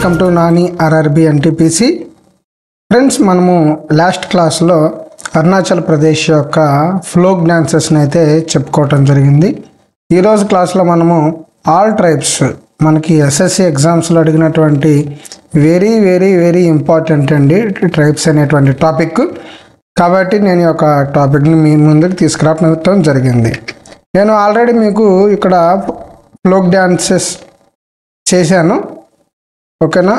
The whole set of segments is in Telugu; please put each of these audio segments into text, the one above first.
welcome to Nani RRB NTPC friends మనము లాస్ట్ క్లాస్లో అరుణాచల్ ప్రదేశ్ యొక్క ఫ్లోక్ డాన్సెస్ని అయితే చెప్పుకోవటం జరిగింది ఈరోజు క్లాస్లో మనము ఆల్ ట్రైబ్స్ మనకి ఎస్ఎస్సి ఎగ్జామ్స్లో అడిగినటువంటి వెరీ వెరీ వెరీ ఇంపార్టెంట్ అండి ట్రైబ్స్ అనేటువంటి టాపిక్ కాబట్టి నేను ఈ యొక్క టాపిక్ని మీ ముందుకు తీసుకురావడం జరిగింది నేను ఆల్రెడీ మీకు ఇక్కడ ఫ్లోక్ డాన్సెస్ చేశాను ఓకేనా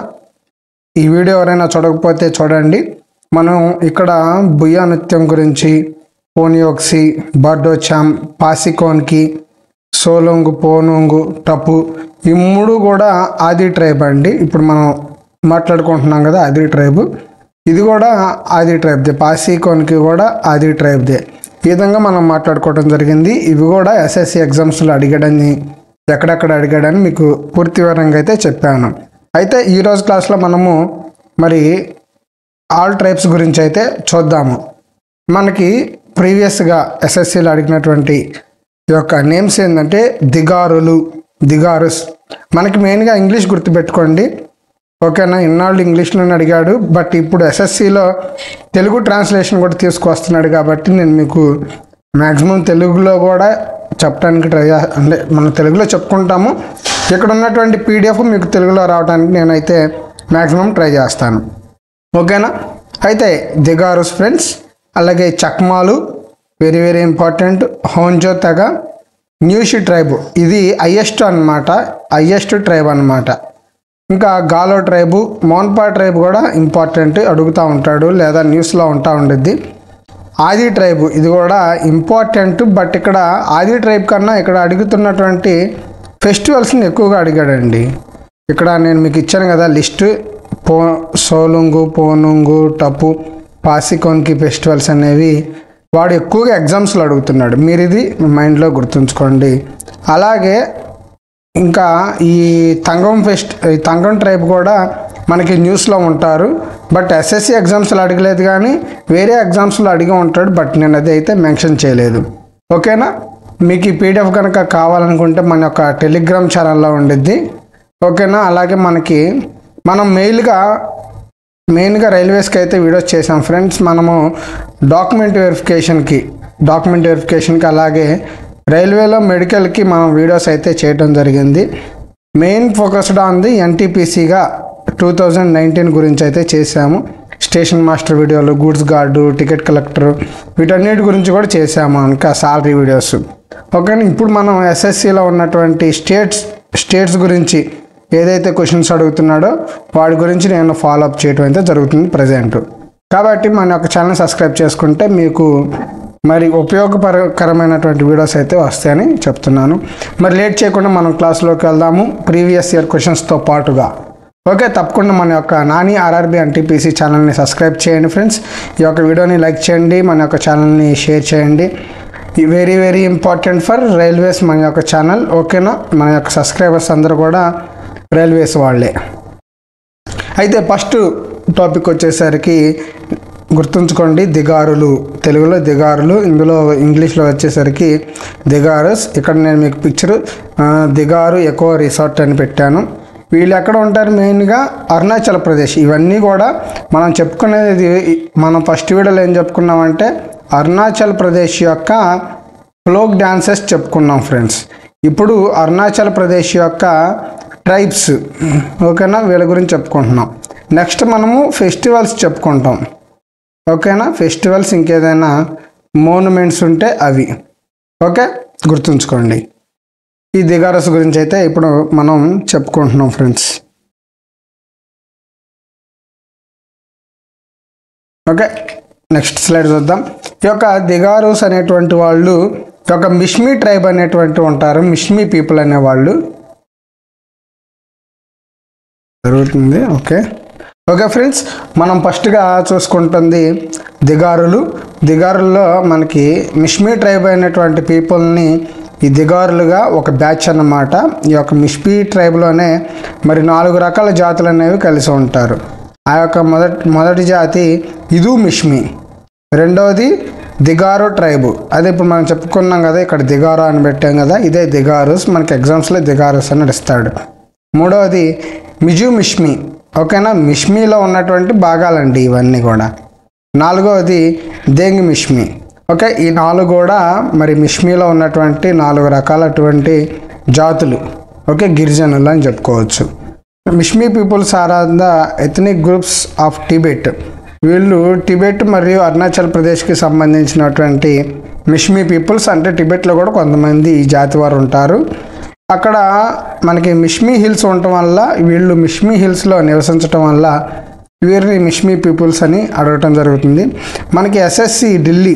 ఈ వీడియో ఎవరైనా చూడకపోతే చూడండి మనం ఇక్కడ బుయ్యా నృత్యం గురించి పోనియోక్సి బర్డోచామ్ పాసికోన్కి సోలోంగు పోనోంగు టపు ఈ మూడు కూడా ఆది ట్రైబ్ అండి ఇప్పుడు మనం మాట్లాడుకుంటున్నాం కదా ఆది ట్రైబ్ ఇది కూడా ఆది ట్రైబ్దే పాసికోన్కి కూడా ఆది ట్రైబ్దే ఈ విధంగా మనం మాట్లాడుకోవడం జరిగింది ఇవి కూడా ఎస్ఎస్సి ఎగ్జామ్స్లో అడిగాడని ఎక్కడెక్కడ అడిగాడని మీకు పూర్తి వివరంగా అయితే చెప్పాను అయితే ఈరోజు క్లాస్లో మనము మరి ఆల్ ట్రైబ్స్ గురించి అయితే చూద్దాము మనకి ప్రీవియస్గా ఎస్ఎస్సిలో అడిగినటువంటి ఈ యొక్క నేమ్స్ ఏంటంటే దిగారులు దిగారుస్ మనకి మెయిన్గా ఇంగ్లీష్ గుర్తుపెట్టుకోండి ఓకేనా ఇన్నాళ్ళు ఇంగ్లీష్లోనే అడిగాడు బట్ ఇప్పుడు ఎస్ఎస్సిలో తెలుగు ట్రాన్స్లేషన్ కూడా తీసుకొస్తున్నాడు కాబట్టి నేను మీకు మ్యాక్సిమం తెలుగులో కూడా చెప్పడానికి ట్రై చే- అంటే మనం తెలుగులో చెప్పుకుంటాము ఇక్కడ ఉన్నటువంటి పీడిఎఫ్ మీకు తెలుగులో రావడానికి నేనైతే మ్యాక్సిమం ట్రై చేస్తాను ఓకేనా అయితే దిగారుస్ ఫ్రెండ్స్ అలాగే చక్మాలు వెరీ వెరీ ఇంపార్టెంట్ హోంజో తెగ న్యూషి ట్రైబ్ ఇది హయ్యెస్ట్ అన్నమాట హయ్యెస్ట్ ట్రైబ్ అన్నమాట ఇంకా గాలో ట్రైబు మోన్పా ట్రైబ్ కూడా ఇంపార్టెంట్ అడుగుతూ ఉంటాడు లేదా న్యూస్లో ఉంటా ఉండిద్ది ఆది ట్రైబ్ ఇది కూడా ఇంపార్టెంట్ బట్ ఇక్కడ ఆది ట్రైబ్ కన్నా ఇక్కడ అడుగుతున్నటువంటి ఫెస్టివల్స్ని ఎక్కువగా అడిగాడండి ఇక్కడ నేను మీకు ఇచ్చాను కదా లిస్ట్ పో సోలుంగు పోనుంగు టపు పాసికోన్కి ఫెస్టివల్స్ అనేవి వాడు ఎక్కువగా ఎగ్జామ్స్లో అడుగుతున్నాడు మీరు ఇది మీ మైండ్లో గుర్తుంచుకోండి అలాగే ఇంకా ఈ తంగం ఫెస్ట్ ఈ తంగం ట్రైబ్ కూడా మనకి న్యూస్లో ఉంటారు బట్ ఎస్ఎస్సి ఎగ్జామ్స్లో అడగలేదు కానీ వేరే ఎగ్జామ్స్లో అడిగి ఉంటాడు బట్ నేను అది అయితే మెన్షన్ చేయలేదు ఓకేనా మీకు ఈ పీడిఎఫ్ కనుక కావాలనుకుంటే మన యొక్క టెలిగ్రామ్ ఛానల్లో ఉండిద్ది ఓకేనా అలాగే మనకి మనం మెయిల్గా మెయిన్గా రైల్వేస్కి అయితే వీడియోస్ చేసాం ఫ్రెండ్స్ మనము డాక్యుమెంట్ వెరిఫికేషన్కి డాక్యుమెంట్ వెరిఫికేషన్కి అలాగే రైల్వేలో మెడికల్కి మనం వీడియోస్ అయితే చేయడం జరిగింది మెయిన్ ఫోకస్డ్ ఆన్ ది ఎన్టీపీసీగా టూ థౌజండ్ నైన్టీన్ గురించి అయితే చేశాము స్టేషన్ మాస్టర్ వీడియోలు గూడ్స్ గార్డు టికెట్ కలెక్టర్ వీటన్నిటి గురించి కూడా చేశాము ఇంకా సాలరీ వీడియోస్ ఓకేనా ఇప్పుడు మనం ఎస్ఎస్సిలో ఉన్నటువంటి స్టేట్స్ స్టేట్స్ గురించి ఏదైతే క్వశ్చన్స్ అడుగుతున్నాడో వాడి గురించి నేను ఫాలో అప్ చేయడం అయితే జరుగుతుంది ప్రజెంట్ కాబట్టి మన యొక్క ఛానల్ సబ్స్క్రైబ్ చేసుకుంటే మీకు మరి ఉపయోగకరమైనటువంటి వీడియోస్ అయితే వస్తాయని చెప్తున్నాను మరి లేట్ చేయకుండా మనం క్లాస్లోకి వెళ్దాము ప్రీవియస్ ఇయర్ క్వశ్చన్స్తో పాటుగా ఓకే తప్పకుండా మన యొక్క నాని ఆర్ఆర్బి ఎన్టీపీసీ ఛానల్ని సబ్స్క్రైబ్ చేయండి ఫ్రెండ్స్ ఈ యొక్క వీడియోని లైక్ చేయండి మన యొక్క ఛానల్ని షేర్ చేయండి very very important for railways మన యొక్క ఛానల్ ఓకేనా మన యొక్క సబ్స్క్రైబర్స్ అందరూ కూడా రైల్వేస్ వాళ్ళే అయితే ఫస్ట్ టాపిక్ వచ్చేసరికి గుర్తుంచుకోండి దిగారులు తెలుగులో దిగారులు ఇందులో ఇంగ్లీష్లో వచ్చేసరికి దిగారస్ ఇక్కడ నేను మీకు పిక్చర్ దిగారు ఎకో రిసార్ట్ అని పెట్టాను వీళ్ళు ఎక్కడ ఉంటారు మెయిన్గా అరుణాచల్ ప్రదేశ్ ఇవన్నీ కూడా మనం చెప్పుకునేది మనం ఫస్ట్ వీడియోలో ఏం చెప్పుకున్నామంటే అరుణాచల్ ప్రదేశ్ యొక్క ఫ్లోక్ డాన్సెస్ చెప్పుకున్నాం ఫ్రెండ్స్ ఇప్పుడు అరుణాచల్ ప్రదేశ్ యొక్క ట్రైబ్స్ ఓకేనా వీళ్ళ గురించి చెప్పుకుంటున్నాం నెక్స్ట్ మనము ఫెస్టివల్స్ చెప్పుకుంటాం ఓకేనా ఫెస్టివల్స్ ఇంకేదైనా మోనుమెంట్స్ ఉంటే అవి ఓకే గుర్తుంచుకోండి ఈ దిగారస్ గురించి అయితే ఇప్పుడు మనం చెప్పుకుంటున్నాం ఫ్రెండ్స్ ఓకే నెక్స్ట్ స్లైడ్ చూద్దాం ఈ యొక్క దిగారోస్ అనేటువంటి వాళ్ళు ఈ యొక్క మిష్మీ ట్రైబ్ అనేటువంటి ఉంటారు మిష్మీ పీపుల్ అనేవాళ్ళు జరుగుతుంది ఓకే ఓకే ఫ్రెండ్స్ మనం ఫస్ట్గా చూసుకుంటుంది దిగారులు దిగారుల్లో మనకి మిష్మీ ట్రైబ్ అయినటువంటి పీపుల్ని ఈ దిగారులుగా ఒక బ్యాచ్ అన్నమాట ఈ యొక్క మిష్మీ ట్రైబ్లోనే మరి నాలుగు రకాల జాతులు అనేవి కలిసి ఉంటారు ఆ యొక్క మొదటి మొదటి జాతి ఇదు మిష్మి రెండవది దిగారు ట్రైబు అదే ఇప్పుడు మనం చెప్పుకున్నాం కదా ఇక్కడ దిగారు అని పెట్టాం కదా ఇదే దిగారుస్ మనకి ఎగ్జామ్స్లో దిగారుస్ అని ఇస్తాడు మూడవది మిజు మిష్మి ఓకేనా మిష్మీలో ఉన్నటువంటి భాగాలండి ఇవన్నీ కూడా నాలుగవది దేంగి మిష్మి ఓకే ఈ నాలుగు కూడా మరి మిష్మీలో ఉన్నటువంటి నాలుగు రకాలటువంటి జాతులు ఓకే గిరిజనులు అని చెప్పుకోవచ్చు Mishmi peoples are are the ethnic groups of Tibet వీళ్ళు టిబెట్ మరియు అరుణాచల్ ప్రదేశ్కి సంబంధించినటువంటి మిష్మీ పీపుల్స్ అంటే టిబెట్లో కూడా కొంతమంది ఈ జాతి వారు ఉంటారు అక్కడ మనకి మిష్మీ హిల్స్ ఉండటం వల్ల వీళ్ళు మిష్మీ హిల్స్లో నివసించటం వల్ల వీరిని మిష్మీ పీపుల్స్ అని అడగటం జరుగుతుంది మనకి ఎస్ఎస్సి ఢిల్లీ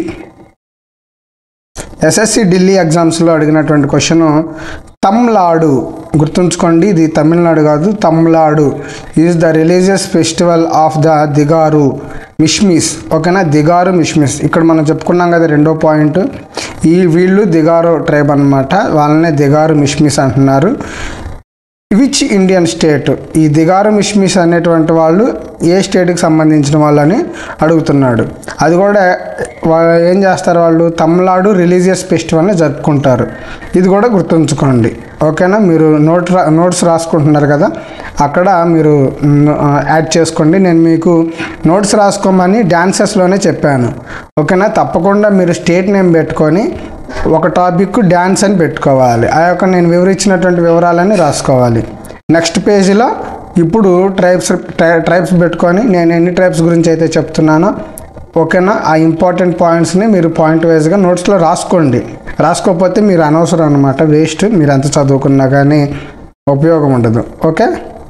ఎస్ఎస్సి ఢిల్లీ ఎగ్జామ్స్లో అడిగినటువంటి క్వశ్చన్ తమ్లాడు గుర్తుంచుకోండి ఇది తమిళనాడు కాదు Tamladu is the religious festival of the Digaru Mishmis ఓకేనా దిగారు మిష్మిస్ ఇక్కడ మనం చెప్పుకున్నాం కదా రెండో పాయింట్ ఈ వీళ్ళు దిగారు ట్రైబ్ అన్నమాట వాళ్ళనే దిగారు మిష్మిస్ అంటున్నారు విచ్ ఇండియన్ స్టేట్ ఈ దిగారు మిష్మిస్ అనేటువంటి వాళ్ళు ఏ స్టేట్కి సంబంధించిన వాళ్ళని అడుగుతున్నాడు అది కూడా వాళ్ళు ఏం చేస్తారు వాళ్ళు తమిళనాడు రిలీజియస్ ఫెస్టివల్ని జరుపుకుంటారు ఇది కూడా గుర్తుంచుకోండి ఓకేనా మీరు నోట్ రా నోట్స్ రాసుకుంటున్నారు కదా అక్కడ మీరు మ్, యాడ్ చేసుకోండి నేను మీకు నోట్స్ రాసుకోమని డాన్సెస్లోనే చెప్పాను ఓకేనా తప్పకుండా మీరు స్టేట్ నేమ్ పెట్టుకొని ఒక టాపిక్ డ్యాన్స్ అని పెట్టుకోవాలి ఆ యొక్క నేను వివరించినటువంటి వివరాలన్నీ రాసుకోవాలి నెక్స్ట్ పేజీలో ఇప్పుడు ట్రైబ్స్ ట్రైబ్స్ పెట్టుకొని నేను ఎన్ని ట్రైబ్స్ గురించి అయితే చెప్తున్నానో ఓకేనా ఆ ఇంపార్టెంట్ పాయింట్స్ని మీరు పాయింట్ వైజ్గా నోట్స్లో రాసుకోండి రాసుకోకపోతే మీరు అనవసరం అనమాట వేస్ట్ మీరు ఎంత చదువుకున్నా కానీ ఉపయోగం ఉండదు ఓకే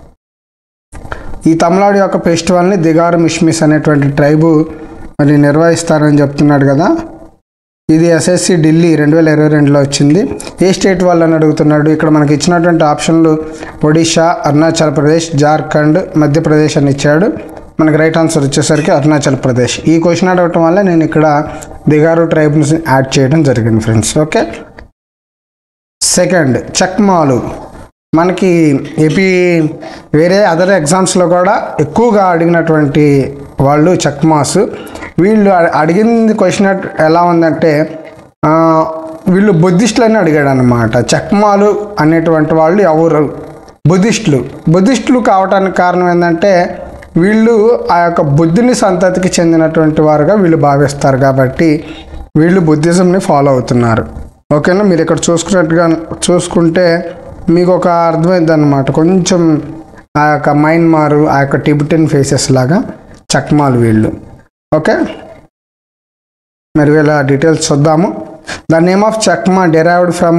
ఈ తమిళనాడు యొక్క ఫెస్టివల్ని దిగారు మిష్మిస్ అనేటువంటి ట్రైబు మరి నిర్వహిస్తారని చెప్తున్నాడు కదా ఇది ఎస్ఎస్సి ఢిల్లీ రెండు వేల ఇరవై రెండులో వచ్చింది ఏ స్టేట్ వాళ్ళని అడుగుతున్నాడు ఇక్కడ మనకి ఇచ్చినటువంటి ఆప్షన్లు ఒడిషా అరుణాచల్ ప్రదేశ్ జార్ఖండ్ మధ్యప్రదేశ్ అని ఇచ్చాడు మనకి రైట్ ఆన్సర్ వచ్చేసరికి అరుణాచల్ ప్రదేశ్ ఈ క్వశ్చన్ అడగటం వల్ల నేను ఇక్కడ దిగారు ట్రైబ్స్ యాడ్ చేయడం జరిగింది ఫ్రెండ్స్ ఓకే సెకండ్ చక్మాలు మనకి ఏపీ వేరే అదర్ ఎగ్జామ్స్లో కూడా ఎక్కువగా అడిగినటువంటి వాళ్ళు చక్మాస్ వీళ్ళు అ- అడిగింది క్వశ్చన్ ఎలా ఉందంటే ఆ, వీళ్ళు బుద్ధిస్టులని అడిగాడు అనమాట చక్మాలు అనేటువంటి వాళ్ళు ఎవరు బుద్ధిస్టులు బుద్ధిస్టులు కావటానికి కారణం ఏంటంటే వీళ్ళు ఆ యొక్క బుద్ధుని సంతతికి చెందినటువంటి వారుగా వీళ్ళు భావిస్తారు కాబట్టి వీళ్ళు బుద్ధిజంని ఫాలో అవుతున్నారు ఓకేనా మీరు ఇక్కడ చూసుకున్నట్టుగా చూసుకుంటే మీకు ఒక అర్థమైంది అనమాట కొంచెం ఆ యొక్క మైన్మారు ఆ యొక్క టిబిటన్ ఫేసెస్ లాగా చక్మాలు వీళ్ళు ఓకే మరి వీళ్ళ డీటెయిల్స్ చూద్దాము the name of Chakma derived from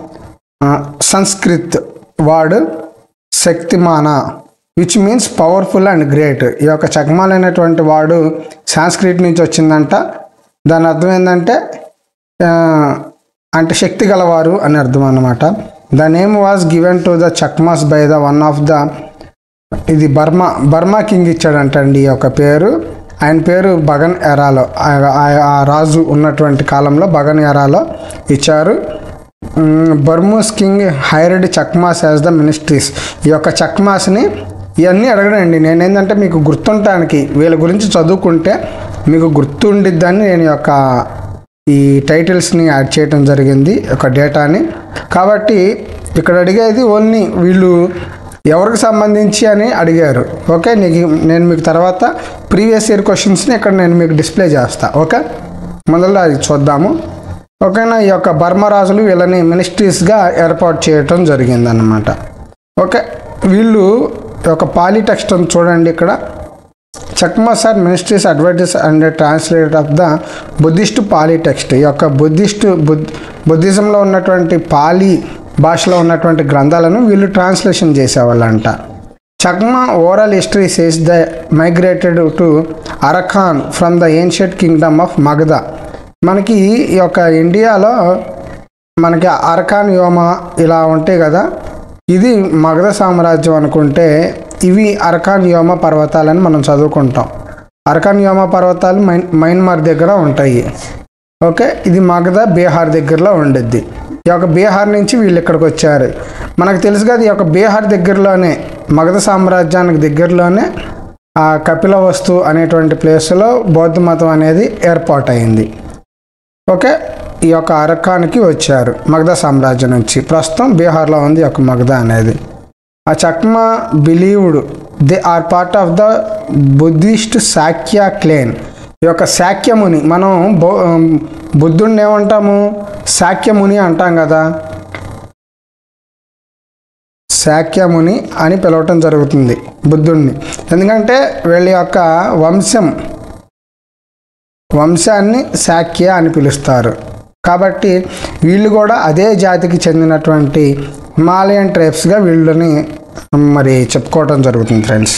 Sanskrit word Shaktimaan which means powerful and great ఈ యొక్క చక్మాల్ అనేటువంటి వాడు సాంస్క్రిట్ నుంచి వచ్చిందంట దాని అర్థం ఏంటంటే ఆ, అంటే శక్తి గలవారు అని అర్థం అన్నమాట the name was given to the Chakmas by the one of the ఇది బర్మా బర్మా కింగ్ ఇచ్చాడంటండి ఈ యొక్క పేరు ఆయన పేరు బగన్ ఎరాలో ఆ- ఆ- ఆ రాజు ఉన్నటువంటి కాలంలో బగన్ ఎరాలో ఇచ్చారు hmm, Burmese king hired Chakmas as the ministries ఈ యొక్క చక్మాస్ని ఇవన్నీ అడగడండి నేనేంటంటే మీకు గుర్తుంటానికి వీళ్ళ గురించి చదువుకుంటే మీకు గుర్తుండిద్దని నేను ఈ యొక్క ఈ టైటిల్స్ని యాడ్ చేయడం జరిగింది ఒక డేటాని కాబట్టి ఇక్కడ అడిగేది ఓన్లీ వీళ్ళు ఎవరికి సంబంధించి అని అడిగారు ఓకే నీకు నేను మీకు తర్వాత ప్రీవియస్ ఇయర్ క్వశ్చన్స్ని ఇక్కడ నేను మీకు డిస్ప్లే చేస్తా ఓకే మొదలు అది చూద్దాము ఓకేనా ఈ యొక్క బర్మా రాజులు వీళ్ళని మినిస్ట్రీస్గా ఏర్పాటు చేయటం జరిగిందన్నమాట ఓకే వీళ్ళు ఈ యొక్క పాలిటెక్స్ట్ అని చూడండి ఇక్కడ Chakmas are ministries advertise and translate of the Buddhist Pali text ఈ యొక్క బుద్ధిస్ట్ బుద్ బుద్ధిజంలో ఉన్నటువంటి పాలి భాషలో ఉన్నటువంటి గ్రంథాలను వీళ్ళు ట్రాన్స్లేషన్ చేసేవాళ్ళంట Chakma oral history says the migrated to Arakan from the ancient kingdom of Magadha మనకి ఈ యొక్క ఇండియాలో మనకి అరకాన్ వ్యోమ ఇలా ఉంటాయి కదా ఇది మగధ సామ్రాజ్యం అనుకుంటే ఇవి అరకాన్ వ్యోమ పర్వతాలని మనం చదువుకుంటాం అరకాన్ వ్యోమ పర్వతాలు మైన్ మైన్మార్ దగ్గర ఉంటాయి ఓకే ఇది మగధ బీహార్ దగ్గరలో ఉండిద్ది ఈ యొక్క బీహార్ నుంచి వీళ్ళు ఇక్కడికి వచ్చారు మనకు తెలుసు కదా ఈ యొక్క బీహార్ దగ్గరలోనే మగధ సామ్రాజ్యానికి దగ్గరలోనే ఆ కపిలవస్తు అనేటువంటి ప్లేస్లో బౌద్ధ మతం అనేది ఏర్పాటైంది ఓకే ఈ యొక్క అరకానికి వచ్చారు మగధ సామ్రాజ్యం నుంచి ప్రస్తుతం బీహార్లో ఉంది ఈ యొక్క మగధ అనేది ఆ Chakma believed they are part of the Buddhist Shakya clan ఈ యొక్క శాక్యముని మనం బౌ బుద్ధుడిని ఏమంటాము శాక్యముని అంటాం కదా శాక్యముని అని పిలవటం జరుగుతుంది బుద్ధుడిని ఎందుకంటే వీళ్ళ యొక్క వంశం వంశాన్ని శాక్య అని పిలుస్తారు కాబట్టి వీళ్ళు కూడా అదే జాతికి చెందినటువంటి హిమాలయన్ ట్రైబ్స్గా వీళ్ళని మరి చెప్పుకోవటం జరుగుతుంది ఫ్రెండ్స్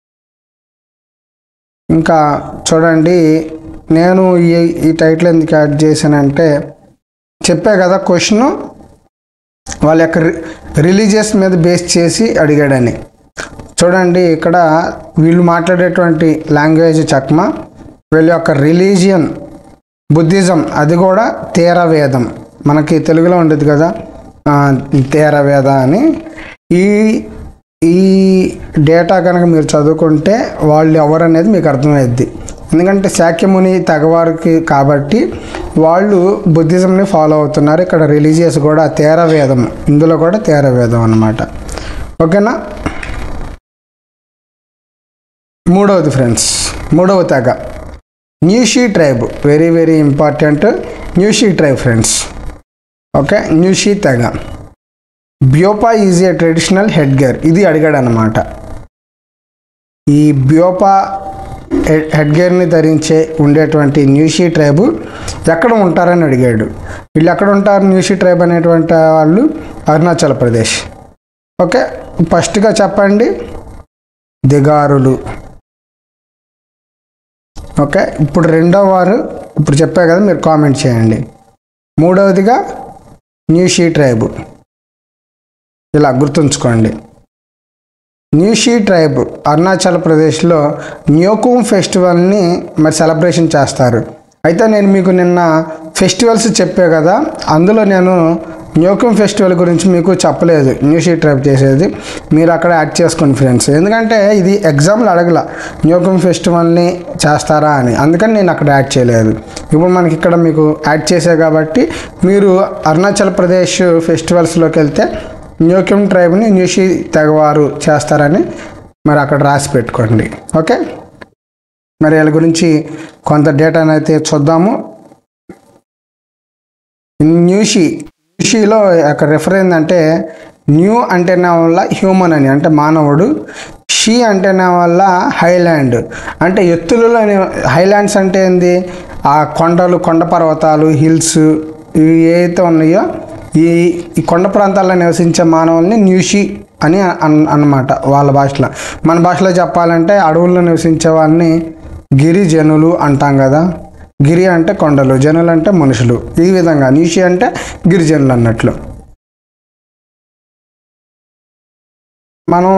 ఇంకా చూడండి నేను ఈ ఈ టైటిల్ ఎందుకు యాడ్ చేశానంటే చెప్పే కదా క్వశ్చన్ వాళ్ళ యొక్క రిలీజియస్ మీద బేస్ చేసి అడిగాడని చూడండి ఇక్కడ వీళ్ళు మాట్లాడేటువంటి లాంగ్వేజ్ చక్మా వీళ్ళ యొక్క రిలీజియన్ బుద్ధిజం అది కూడా తేరవేదం మనకి తెలుగులో ఉండేది కదా ఆ, తేరవేద అని ఈ ఈ డేటా కనుక మీరు చదువుకుంటే వాళ్ళు ఎవరు అనేది మీకు అర్థమైద్ది ఎందుకంటే శాక్యముని తెగవారికి కాబట్టి వాళ్ళు బుద్ధిజంని ఫాలో అవుతున్నారు ఇక్కడ రిలీజియస్ కూడా తేరవేదం ఇందులో కూడా తేరవేదం అన్నమాట ఓకేనా మూడవది ఫ్రెండ్స్ మూడవ తెగ Nyishi tribe very very important Nyishi tribe friends okay Nyishi తెగ Byopa is a traditional head gear ఇది అడిగాడు అనమాట ఈ బ్యోపా హెడ్ గేర్ని ధరించే ఉండేటువంటి న్యూషీ ట్రైబ్ ఎక్కడ ఉంటారని అడిగాడు వీళ్ళు ఎక్కడ ఉంటారు న్యూషీ ట్రైబ్ అనేటువంటి వాళ్ళు అరుణాచల్ ప్రదేశ్ ఓకే ఫస్ట్గా చెప్పండి దిగారులు ఓకే ఇప్పుడు రెండో వారు ఇప్పుడు చెప్పా కదా మీరు కామెంట్ చేయండి మూడవదిగా న్యూషీ ట్రైబ్ ఇలా గుర్తుంచుకోండి న్యూషీ ట్రైబ్ అరుణాచల్ ప్రదేశ్లో న్యోకుమ్ ఫెస్టివల్ని మరి సెలబ్రేషన్ చేస్తారు అయితే నేను మీకు నిన్న ఫెస్టివల్స్ చెప్పే కదా అందులో నేను న్యోకుమ్ ఫెస్టివల్ గురించి మీకు చెప్పలేదు న్యూషీ ట్రైబ్ చేసేది మీరు అక్కడ యాడ్ చేసుకోండి ఫ్రెండ్స్ ఎందుకంటే ఇది ఎగ్జామ్లు అడగల న్యోకుమ్ ఫెస్టివల్ని చేస్తారా అని అందుకని నేను అక్కడ యాడ్ చేయలేదు ఇప్పుడు మనకి ఇక్కడ మీకు యాడ్ చేసే కాబట్టి మీరు అరుణాచల్ ప్రదేశ్ ఫెస్టివల్స్లోకి వెళ్తే న్యూక్యూమ్ ట్రైబ్ని న్యూషి తెగవారు చేస్తారని మరి అక్కడ రాసి పెట్టుకోండి ఓకే మరి వీళ్ళ గురించి కొంత డేటాను అయితే చూద్దాము న్యూషి న్యూషిలో యొక్క రెఫర్ ఏంటంటే న్యూ అంటేనే వల్ల హ్యూమన్ అని అంటే మానవుడు షీ అంటేనే వల్ల హైలాండ్ అంటే ఎత్తులలో హైలాండ్స్ అంటే ఏంది ఆ కొండలు కొండ పర్వతాలు హిల్స్ ఇవి ఏవైతే ఉన్నాయో ఈ ఈ కొండ ప్రాంతాల్లో నివసించే మానవుల్ని న్యూషి అని అన్ అన్నమాట వాళ్ళ భాషలో మన భాషలో చెప్పాలంటే అడవుల్లో నివసించే వాళ్ళని గిరిజనులు అంటాం కదా గిరి అంటే కొండలు జనులు అంటే మనుషులు ఈ విధంగా న్యూషి అంటే గిరిజనులు అన్నట్లు మనం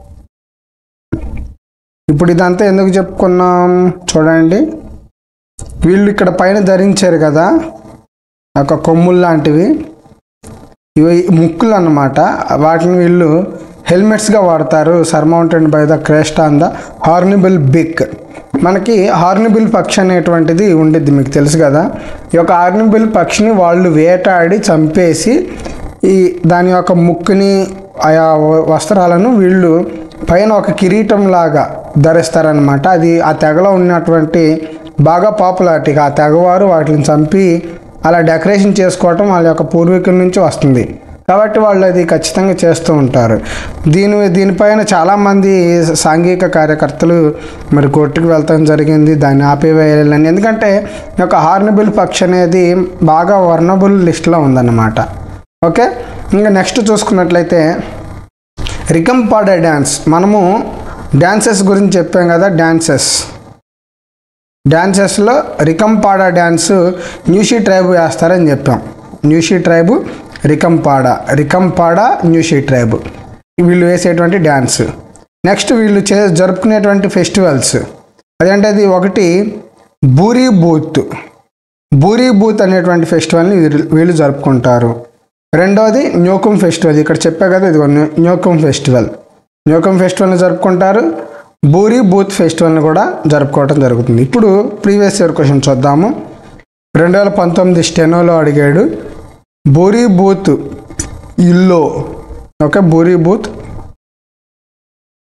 ఇప్పుడు ఇదంతా ఎందుకు చెప్పుకున్నాం చూడండి వీళ్ళు ఇక్కడ పైన ధరించారు కదా ఒక కొమ్ములు లాంటివి ఇవి ముక్కులు అన్నమాట వాటిని వీళ్ళు హెల్మెట్స్గా వాడతారు surmounted by the crest on the hornbill beak మనకి హార్నిబుల్ పక్షి అనేటువంటిది ఉండిద్ది మీకు తెలుసు కదా ఈ యొక్క హార్నిబుల్ పక్షిని వాళ్ళు వేటాడి చంపేసి ఈ దాని యొక్క ముక్కుని ఆయా వ- వస్త్రాలను వీళ్ళు పైన ఒక కిరీటం లాగా ధరిస్తారనమాట అది ఆ తెగలో ఉన్నటువంటి బాగా పాపులారిటీ ఆ తెగవారు వాటిని చంపి అలా డెకరేషన్ చేసుకోవటం వాళ్ళ యొక్క పూర్వీకుల నుంచి వస్తుంది కాబట్టి వాళ్ళు అది ఖచ్చితంగా చేస్తూ ఉంటారు దీని దీనిపైన చాలామంది సాంఘిక కార్యకర్తలు మరి కోర్టుకు వెళ్తాం జరిగింది దాన్ని ఆపివేయాలని ఎందుకంటే ఈ యొక్క హార్నబుల్ పక్షి అనేది బాగా వర్నబుల్ లిస్ట్లో ఉందన్నమాట ఓకే ఇంకా నెక్స్ట్ చూసుకున్నట్లయితే రికంపాడ డ్యాన్స్ మనము డ్యాన్సెస్ గురించి చెప్పాం కదా డ్యాన్సెస్ డ్యాన్సెస్లో రికంపాడ డ్యాన్స్ న్యూషీ ట్రైబ్ వేస్తారని చెప్పాం న్యూషీ ట్రైబు రికంపాడ రికంపాడ న్యూషీ ట్రైబ్ వీళ్ళు వేసేటువంటి డ్యాన్స్ నెక్స్ట్ వీళ్ళు చే జరుపుకునేటువంటి ఫెస్టివల్స్ అదేంటే అది ఒకటి బూరీ బూత్ బూరీ బూత్ అనేటువంటి ఫెస్టివల్ని వీళ్ళు- వీళ్ళు జరుపుకుంటారు రెండోది న్యోకుమ్ ఫెస్టివల్ ఇక్కడ చెప్పా కదా ఇది న్యోకుమ్ ఫెస్టివల్ న్యోకుమ్ ఫెస్టివల్ని జరుపుకుంటారు బూరి బూత్ ఫెస్టివల్ని కూడా జరుపుకోవటం జరుగుతుంది ఇప్పుడు ప్రీవియస్ ఇయర్ క్వశ్చన్ చూద్దాము రెండు వేల పంతొమ్మిది స్టెనోలో అడిగాడు బూరి బూత్ ఇల్లో ఓకే బూరి బూత్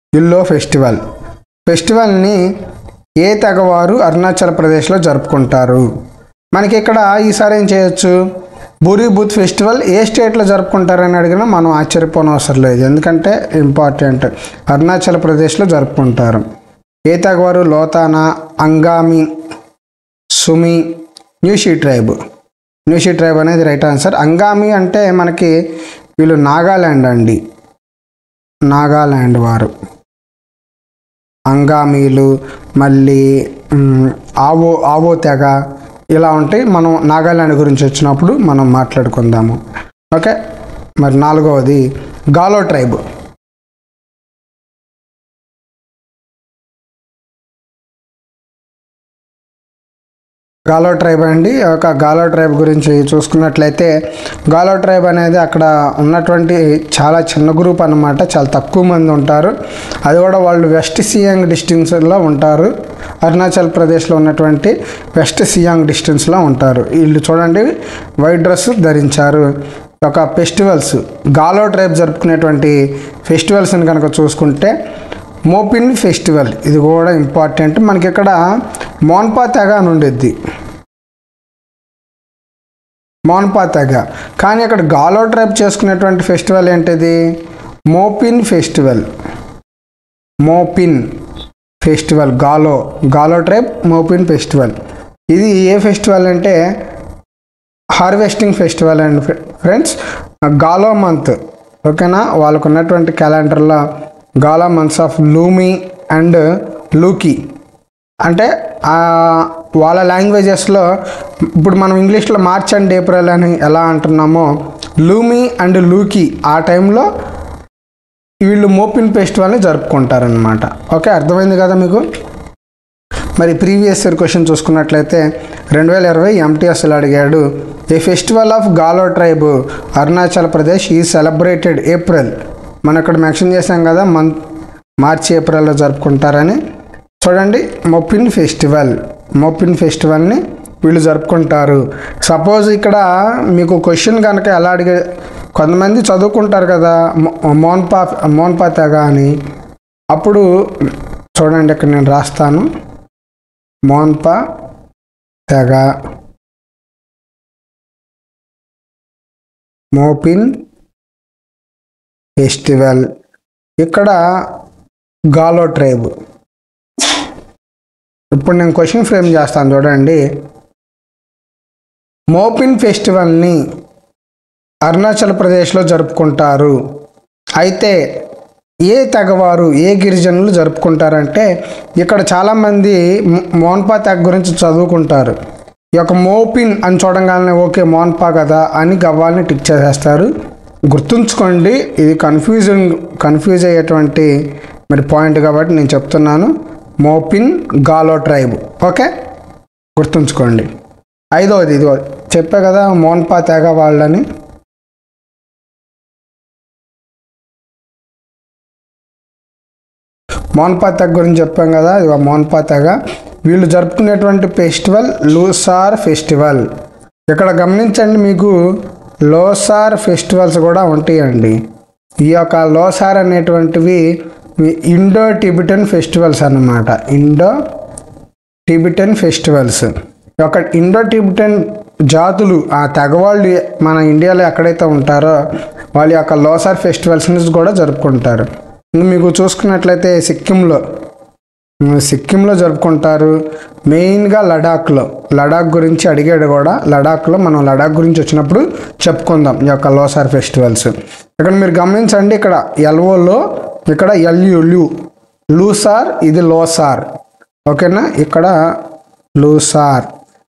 ఇల్లో ఫెస్టివల్ ఫెస్టివల్ని ఏ తెగవారు అరుణాచల్ ప్రదేశ్లో జరుపుకుంటారు మనకి ఇక్కడ ఈసారి ఏం చేయొచ్చు బూరి బూత్ ఫెస్టివల్ ఏ స్టేట్లో జరుపుకుంటారని అడిగినా మనం ఆశ్చర్యపోనవసరం లేదు ఎందుకంటే ఇంపార్టెంట్ అరుణాచల్ ప్రదేశ్లో జరుపుకుంటారు ఏ తెగవారు లోతానా అంగామి సుమి న్యూషీ ట్రైబ్ న్యూషీ ట్రైబ్ అనేది రైట్ ఆన్సర్ అంగామి అంటే మనకి వీళ్ళు నాగాల్యాండ్ అండి నాగాల్యాండ్ వారు అంగామీలు మళ్ళీ మ్, ఆవో ఆవో తెగ ఇలా ఉంటాయి మనం నాగాల్యాండ్ గురించి వచ్చినప్పుడు మనం మాట్లాడుకుందాము ఓకే మరి నాలుగవది గాలో ట్రైబ్ గాలో ట్రైబ్ అండి ఒక గాలో ట్రైబ్ గురించి చూసుకున్నట్లయితే గాలో ట్రైబ్ అనేది అక్కడ ఉన్నటువంటి చాలా చిన్న గ్రూప్ అన్నమాట చాలా తక్కువ మంది ఉంటారు అది కూడా వాళ్ళు వెస్ట్ సియాంగ్ డిస్టెన్స్లో ఉంటారు అరుణాచల్ ప్రదేశ్లో ఉన్నటువంటి వెస్ట్ సియాంగ్ డిస్టెన్స్లో ఉంటారు వీళ్ళు చూడండి వైట్ డ్రెస్ ధరించారు ఒక ఫెస్టివల్స్ గాలో ట్రైబ్ జరుపుకునేటువంటి ఫెస్టివల్స్ని కనుక చూసుకుంటే మోపిన్ ఫెస్టివల్ ఇది కూడా ఇంపార్టెంట్ మనకి ఇక్కడ మోన్పా తెగ అని ఉండిద్ది మోన్పా తెగ కానీ అక్కడ గాలో ట్రైబ్ చేసుకునేటువంటి ఫెస్టివల్ ఏంటిది Mopin festival Mopin festival Galo Galo tribe Mopin festival ఇది ఏ ఫెస్టివల్ అంటే harvesting festival and friends Galo month ఓకేనా వాళ్ళకు ఉన్నటువంటి క్యాలెండర్లో Gala months of Lumi and Luki అంటే ఆ, వాళ్ళ లాంగ్వేజెస్లో ఇప్పుడు మనం ఇంగ్లీష్లో మార్చ్ అండ్ ఏప్రిల్ అని ఎలా అంటున్నామో లూమి అండ్ లూకీ ఆ టైంలో వీళ్ళు మోపిన్ ఫెస్టివల్ని జరుపుకుంటారనమాట ఓకే అర్థమైంది కదా మీకు మరి ప్రీవియస్ ఇయర్ క్వశ్చన్ చూసుకున్నట్లయితే రెండు వేల ఇరవై ఎంటీఎస్లో అడిగాడు ఏ festival of Galo tribe Arunachal Pradesh ఈ సెలబ్రేటెడ్ ఏప్రిల్ మనం ఇక్కడ మెన్షన్ చేసాం కదా మంత్ మార్చి ఏప్రిల్లో జరుపుకుంటారని చూడండి మొపిన్ ఫెస్టివల్ మొపిన్ ఫెస్టివల్ని వీళ్ళు జరుపుకుంటారు సపోజ్ ఇక్కడ మీకు క్వశ్చన్ కనుక ఎలా అడిగే కొంతమంది చదువుకుంటారు కదా మో- మోన్పా మోన్పా తెగ అని అప్పుడు చూడండి ఇక్కడ నేను రాస్తాను మోన్పా తెగ మోపిన్ ఫెస్టివల్ ఇక్కడ గాలో ట్రైబ్ ఇప్పుడు నేను క్వశ్చన్ ఫ్రేమ్ చేస్తాను చూడండి మోపిన్ ఫెస్టివల్ని అరుణాచల్ ప్రదేశ్లో జరుపుకుంటారు అయితే ఏ తెగవారు ఏ గిరిజనులు జరుపుకుంటారంటే ఇక్కడ చాలామంది మో- మోన్పా తెగ గురించి చదువుకుంటారు ఈ యొక్క మోపిన్ అని చూడంగానే ఓకే మోన్పా కదా అని గవ్వాల్ని టిక్ చేసేస్తారు గుర్తుంచుకోండి ఇది కన్ఫ్యూజింగ్ కన్ఫ్యూజ్ అయ్యేటువంటి మరి పాయింట్ కాబట్టి నేను చెప్తున్నాను మోపిన్ గాలో ట్రైబ్ ఓకే గుర్తుంచుకోండి ఐదవది ఇదిగో చెప్పా కదా మోన్పా తెగ వాళ్ళని మోన్పా తెగ గురించి చెప్పాం కదా ఇది మోన్పా తెగ వీళ్ళు జరుపుకునేటువంటి ఫెస్టివల్ లూసార్ ఫెస్టివల్ ఇక్కడ గమనించండి మీకు లోసార్ ఫెస్టివల్స్ కూడా ఉంటాయండి ఈ యొక్క లోసార్ అనేటువంటివి ఇండో టిబిటన్ ఫెస్టివల్స్ అన్నమాట ఇండో టిబిటన్ ఫెస్టివల్స్ ఒక ఇండో టిబిటన్ జాతులు ఆ తెగవాళ్ళు మన ఇండియాలో ఎక్కడైతే ఉంటారో వాళ్ళ యొక్క లోసార్ ఫెస్టివల్స్ని కూడా జరుపుకుంటారు ఇంక మీకు చూసుకున్నట్లయితే సిక్కింలో ఉమ్, సిక్కింలో జరుపుకుంటారు మెయిన్గా లడాఖ్లో లడాక్ గురించి అడిగాడు కూడా లడాఖ్లో మనం లడాక్ గురించి వచ్చినప్పుడు చెప్పుకుందాం ఈ యొక్క లోసార్ ఫెస్టివల్స్ ఇక్కడ మీరు గమనించండి ఇక్కడ ఎల్ఓలో ఇక్కడ ఎల్యులు లూసార్ ఇది లోసార్ ఓకేనా ఇక్కడ లూసార్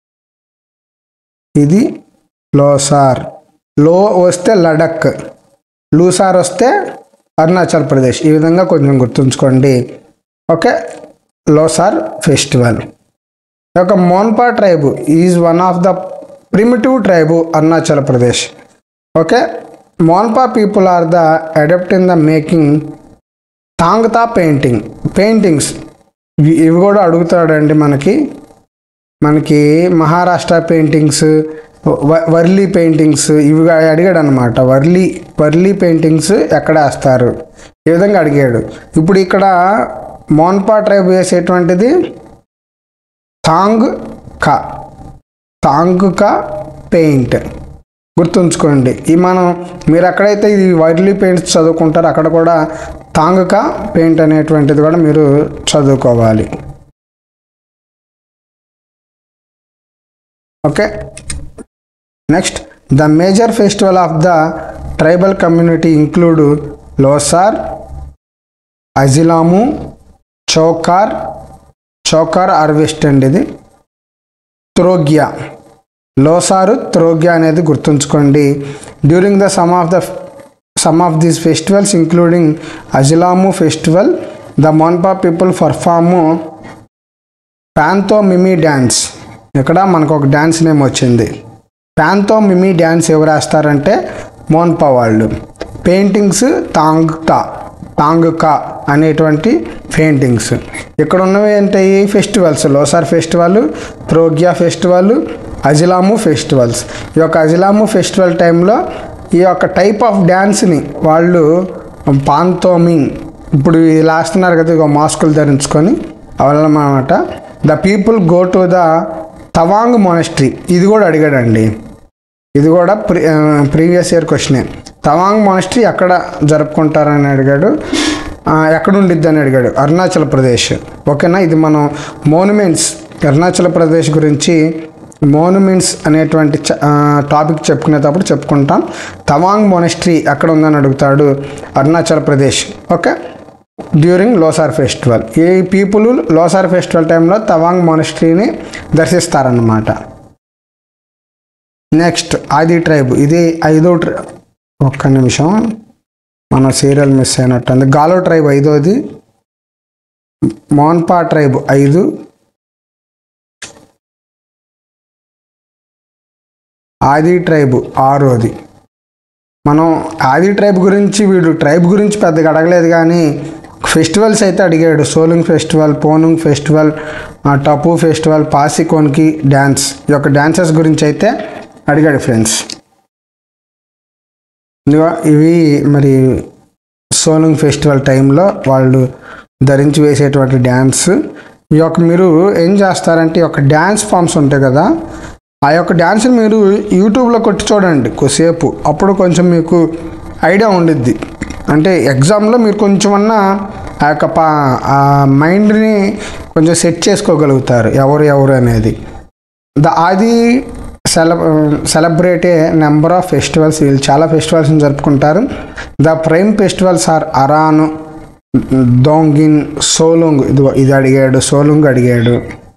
ఇది లోసార్ లో వస్తే లడక్ లూసార్ వస్తే అరుణాచల్ ప్రదేశ్ ఈ విధంగా కొంచెం గుర్తుంచుకోండి ఓకే లోసార్ ఫెస్టివల్ ఈ యొక్క Monpa tribe is one of the primitive tribe Arunachal Pradesh okay Monpa people are the adept in the making Thangka painting paintings ఇవి ఇవి కూడా అడుగుతాడండి మనకి మనకి మహారాష్ట్ర పెయింటింగ్స్ వ- వర్లీ పెయింటింగ్స్ ఇవి అడిగాడు అనమాట వర్లీ వర్లీ పెయింటింగ్స్ ఎక్కడ వేస్తారు ఈ విధంగా అడిగాడు ఇప్పుడు ఇక్కడ మోన్పా ట్రైబ్ వేసేటువంటిది తాంగ్ కా తాంగ్ కా పెయింట్ గుర్తుంచుకోండి ఈ మనం మీరు ఎక్కడైతే ఇది వైర్లీ పెయింట్స్ చదువుకుంటారో అక్కడ కూడా తాంగ్ కా పెయింట్ అనేటువంటిది కూడా మీరు చదువుకోవాలి okay next the major festival of the tribal community include Losar Ajilamu Chaukar Chaukar harvest అండి ఇది త్రోగ్యా లోసారు త్రోగ్యా అనేది గుర్తుంచుకోండి during the some of the some of these festivals including Ajilamu festival the Monpa people perform pantomime dance ఇక్కడ మనకు ఒక డ్యాన్స్ నేమ్ వచ్చింది ప్యాంతో మిమీ డ్యాన్స్ ఎవరు వేస్తారంటే మోన్పా వాళ్ళు పెయింటింగ్స్ తాంగ్కా తాంగ్కా అనేటువంటి పెయింటింగ్స్ ఇక్కడ ఉన్నవి ఏంటాయి festivals Losar festival Torgya festival Ajilamu festivals ఈ యొక్క అజిలాము ఫెస్టివల్ టైంలో ఈ యొక్క టైప్ ఆఫ్ డ్యాన్స్ని వాళ్ళు పాంతోమింగ్ ఇప్పుడు ఇలా వేస్తున్నారు కదా ఇక మాస్కులు ధరించుకొని అవలన్నమాట the people go to the Tawang monastery ఇది కూడా అడిగాడండి ఇది కూడా ప్రీ ప్రీవియస్ ఇయర్ క్వశ్చనే తవాంగ్ మొనస్ట్రీ ఎక్కడ జరుపుకుంటారని అడిగాడు ఆ, ఎక్కడ ఉండిద్ది అని అడిగాడు అరుణాచల్ ప్రదేశ్ ఓకేనా ఇది మనం మోనుమెంట్స్ అరుణాచల్ ప్రదేశ్ గురించి మోనుమెంట్స్ అనేటువంటి చ- ఆ, టాపిక్ చెప్పుకునేటప్పుడు చెప్పుకుంటాం తవాంగ్ మొనస్ట్రీ ఎక్కడ ఉందని అడుగుతాడు Arunachal Pradesh okay during Losar festival ఈ పీపుల్ లోసార్ ఫెస్టివల్ టైంలో తవాంగ్ మొనస్ట్రీని దర్శిస్తారన్నమాట నెక్స్ట్ ఆది ట్రైబ్ ఇది ఐదో ట్రై ఒక్క నిమిషం మన సీరియల్ మిస్ అయినట్టుంది గాలో ట్రైబ్ ఐదోది మోన్పా ట్రైబ్ ఐదు ఆది ట్రైబ్ ఆరోది మనం ఆది ట్రైబ్ గురించి వీడు ట్రైబ్ గురించి పెద్దగా అడగలేదు కానీ ఫెస్టివల్స్ అయితే అడిగాడు సోలింగ్ ఫెస్టివల్ పోనుంగ్ ఫెస్టివల్ ఆ, టపు ఫెస్టివల్ పాసికోన్కి డ్యాన్స్ ఈ యొక్క డ్యాన్సెస్ గురించి అయితే అడిగాడు ఫ్రెండ్స్ ఇదిగో ఇవి మరి సోలింగ్ ఫెస్టివల్ టైంలో వాళ్ళు ధరించి వేసేటువంటి డ్యాన్స్ ఈ యొక్క మీరు ఏం చేస్తారంటే ఈ యొక్క డ్యాన్స్ ఫామ్స్ ఉంటాయి కదా ఆ యొక్క డ్యాన్స్ని మీరు యూట్యూబ్లో కొట్టి చూడండి కొద్దిసేపు అప్పుడు కొంచెం మీకు ఐడియా ఉండిద్ది అంటే ఎగ్జామ్లో మీరు కొంచెం అన్నా ఆ యొక్క పా ఆ మైండ్ని కొంచెం సెట్ చేసుకోగలుగుతారు ఎవరు ఎవరు అనేది ద ఆది సెల celebrate a number of festivals వీళ్ళు చాలా ఫెస్టివల్స్ని జరుపుకుంటారు the prime festivals are Aran Donggin Solung ఇది ఇది అడిగాడు సోలుంగ్ అడిగాడు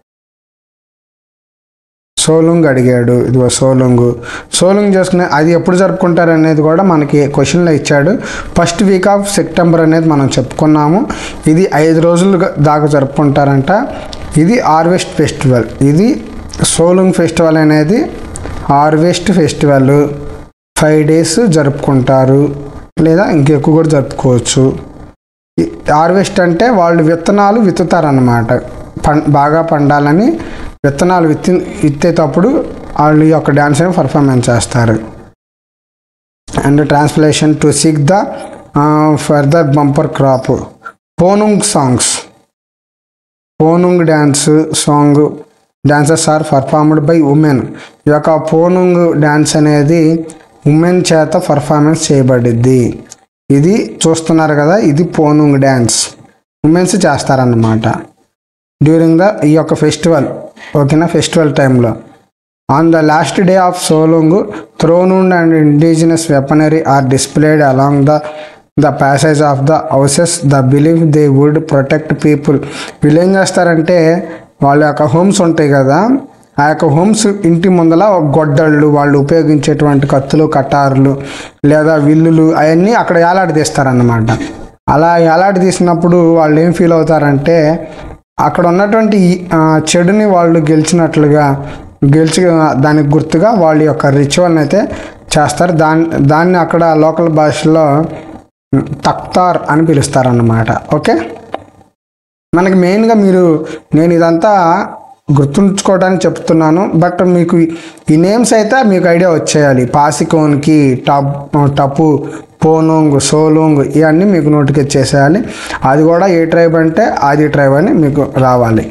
సోలుంగ్ అడిగాడు ఇదిగో సోలుంగ్ సోలుంగ్ చేసుకునే అది ఎప్పుడు జరుపుకుంటారు అనేది కూడా మనకి క్వశ్చన్లో ఇచ్చాడు ఫస్ట్ వీక్ ఆఫ్ సెప్టెంబర్ అనేది మనం చెప్పుకున్నాము ఇది ఐదు రోజులు దాకా జరుపుకుంటారంట ఇది హార్వెస్ట్ ఫెస్టివల్ ఇది సోలుంగ్ ఫెస్టివల్ అనేది హార్వెస్ట్ ఫెస్టివల్ ఫైవ్ డేస్ జరుపుకుంటారు లేదా ఇంకెక్కువ కూడా జరుపుకోవచ్చు ఈ హార్వెస్ట్ అంటే వాళ్ళు విత్తనాలు విత్తుతారన్నమాట పం బాగా పండాలని విత్తనాలు విత్తి విత్తేటప్పుడు వాళ్ళు ఈ యొక్క డ్యాన్స్ పర్ఫార్మెన్స్ చేస్తారు and translation to seek the further bumper crop Ponung songs Ponung dance song dances are performed by women ఈ యొక్క పోనుంగ్ డ్యాన్స్ అనేది ఉమెన్ చేత పర్ఫార్మెన్స్ చేయబడిద్ది ఇది చూస్తున్నారు కదా ఇది పోనుంగ్ డ్యాన్స్ ఉమెన్స్ చేస్తారన్నమాట డ్యూరింగ్ ద ఈ యొక్క ఫెస్టివల్ ఓకేనా ఫెస్టివల్ టైంలో on the last day of Solung థ్రోనుండ్ and indigenous weaponry are displayed along the the passage of the houses the believe they would protect people వీళ్ళు ఏం చేస్తారంటే వాళ్ళ యొక్క హోమ్స్ ఉంటాయి కదా ఆ యొక్క హోమ్స్ ఇంటి ముందల ఒక గొడ్డళ్ళు వాళ్ళు ఉపయోగించేటువంటి కత్తులు కటారులు లేదా విల్లులు అవన్నీ అక్కడ ఏలాడదీస్తారన్నమాట అలా ఏలాడదీసినప్పుడు వాళ్ళు ఏం ఫీల్ అవుతారంటే అక్కడ ఉన్నటువంటి ఈ, ఆ, చెడుని వాళ్ళు గెలిచినట్లుగా గెలిచి దానికి గుర్తుగా వాళ్ళ యొక్క రిచువల్ని అయితే చేస్తారు దాన్ని దాన్ని అక్కడ లోకల్ భాషలో తక్తార్ అని పిలుస్తారన్నమాట ఓకే మనకి మెయిన్గా మీరు నేను ఇదంతా గుర్తుంచుకోవడానికి చెప్తున్నాను బట్ మీకు ఈ నేమ్స్ అయితే మీకు ఐడియా వచ్చేయాలి పాసికోన్కి టప్ టపు పోనోంగ్ సోలోంగ్ ఇవన్నీ మీకు నోటికి వచ్చేసేయాలి అది కూడా ఏ ట్రైబ్ అంటే ఆది ట్రైబ్ అని మీకు రావాలి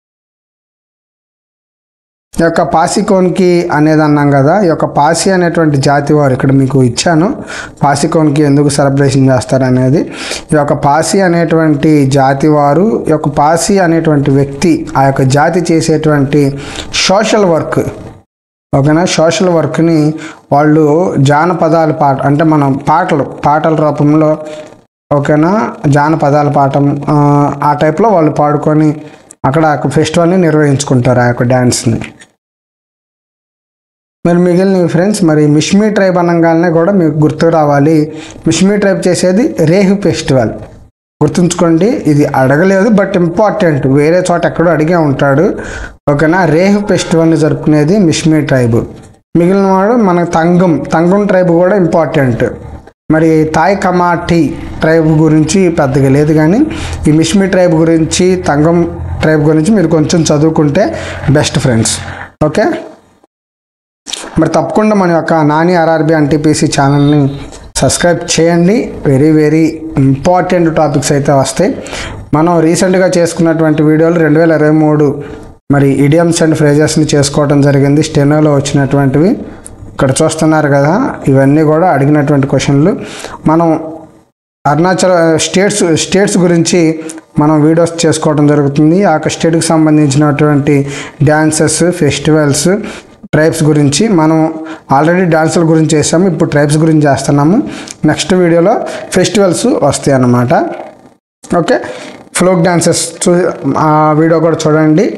ఈ యొక్క పాసికోన్కి అనేది అన్నాం కదా ఈ యొక్క పాసి అనేటువంటి జాతి వారు ఇక్కడ మీకు ఇచ్చాను పాసికోన్కి ఎందుకు సెలబ్రేషన్ చేస్తారనేది ఈ యొక్క పాసి అనేటువంటి జాతి వారు ఈ యొక్క పాసి అనేటువంటి వ్యక్తి ఆ యొక్క జాతి చేసేటువంటి సోషల్ వర్క్ ఓకేనా సోషల్ వర్క్ని వాళ్ళు జానపదాల పాట అంటే మనం పాటలు పాటల రూపంలో ఓకేనా జానపదాల పాఠం ఆ, ఆ టైప్లో వాళ్ళు పాడుకొని అక్కడ ఆ ఫెస్టివల్ని నిర్వహించుకుంటారు ఆ యొక్క డ్యాన్స్ని మరి మిగిలిన ఫ్రెండ్స్ మరి మిష్మీ ట్రైబ్ అనగానే కూడా మీకు గుర్తు రావాలి మిష్మీ ట్రైబ్ చేసేది రేహు ఫెస్టివల్ గుర్తుంచుకోండి ఇది అడగలేదు బట్ ఇంపార్టెంట్ వేరే చోట ఎక్కడో అడిగే ఉంటాడు ఓకేనా రేహు ఫెస్టివల్ని జరుపుకునేది మిష్మీ ట్రైబ్ మిగిలిన వాడు మన తంగం తంగం ట్రైబ్ కూడా ఇంపార్టెంట్ మరి తాయ్ కమాటి ట్రైబ్ గురించి పెద్దగా లేదు కానీ ఈ మిష్మి ట్రైబ్ గురించి తంగం ట్రైబ్ గురించి మీరు కొంచెం చదువుకుంటే బెస్ట్ ఫ్రెండ్స్ ఓకే మరి తప్పకుండా మన యొక్క నాని ఆర్ఆర్బి ఎన్టీపీసీ ఛానల్ని సబ్స్క్రైబ్ చేయండి వెరీ వెరీ ఇంపార్టెంట్ టాపిక్స్ అయితే వస్తాయి మనం రీసెంట్గా చేసుకున్నటువంటి వీడియోలు రెండు వేల ఇరవై మూడు మరి ఇడియమ్స్ అండ్ ఫ్రేజెస్ని చేసుకోవడం జరిగింది స్టెనోలో వచ్చినటువంటివి ఇక్కడ చూస్తున్నారు కదా ఇవన్నీ కూడా అడిగినటువంటి క్వశ్చన్లు మనం అరుణాచల్ స్టేట్స్ స్టేట్స్ గురించి మనం వీడియోస్ చేసుకోవడం జరుగుతుంది ఆ యొక్క స్టేట్కి సంబంధించినటువంటి డ్యాన్సెస్ ఫెస్టివల్స్ ట్రైబ్స్ గురించి మనం ఆల్రెడీ డాన్సుల గురించి చేసాము ఇప్పుడు ట్రైబ్స్ గురించి చేస్తున్నాము నెక్స్ట్ వీడియోలో ఫెస్టివల్స్ వస్తాయి అన్నమాట ఓకే ఫ్లోక్ డాన్సెస్ చూ ఆ వీడియో కూడా చూడండి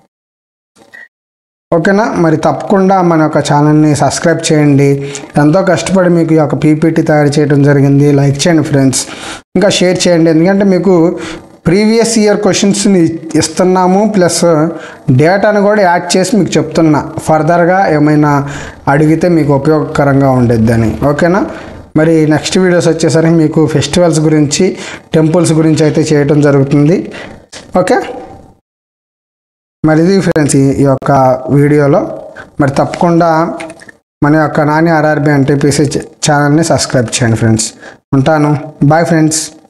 ఓకేనా మరి తప్పకుండా మన యొక్క ఛానల్ని సబ్స్క్రైబ్ చేయండి ఎంతో కష్టపడి మీకు ఈ యొక్క పీపీటీ తయారు చేయడం జరిగింది లైక్ చేయండి ఫ్రెండ్స్ ఇంకా షేర్ చేయండి ఎందుకంటే మీకు ప్రీవియస్ ఇయర్ క్వశ్చన్స్ని ఇస్తున్నాము ప్లస్ డేటాను కూడా యాడ్ చేసి మీకు చెప్తున్నా ఫర్దర్గా ఏమైనా అడిగితే మీకు ఉపయోగకరంగా ఉండేదని ఓకేనా మరి నెక్స్ట్ వీడియోస్ వచ్చేసరికి మీకు ఫెస్టివల్స్ గురించి టెంపుల్స్ గురించి అయితే చేయడం జరుగుతుంది ఓకే మరి ఇది ఫ్రెండ్స్ ఈ ఈ యొక్క వీడియోలో మరి తప్పకుండా మన యొక్క నాని ఆర్ఆర్బి ఎన్టీపీసీ ఛానల్ని సబ్స్క్రైబ్ చేయండి ఫ్రెండ్స్ ఉంటాను బాయ్ ఫ్రెండ్స్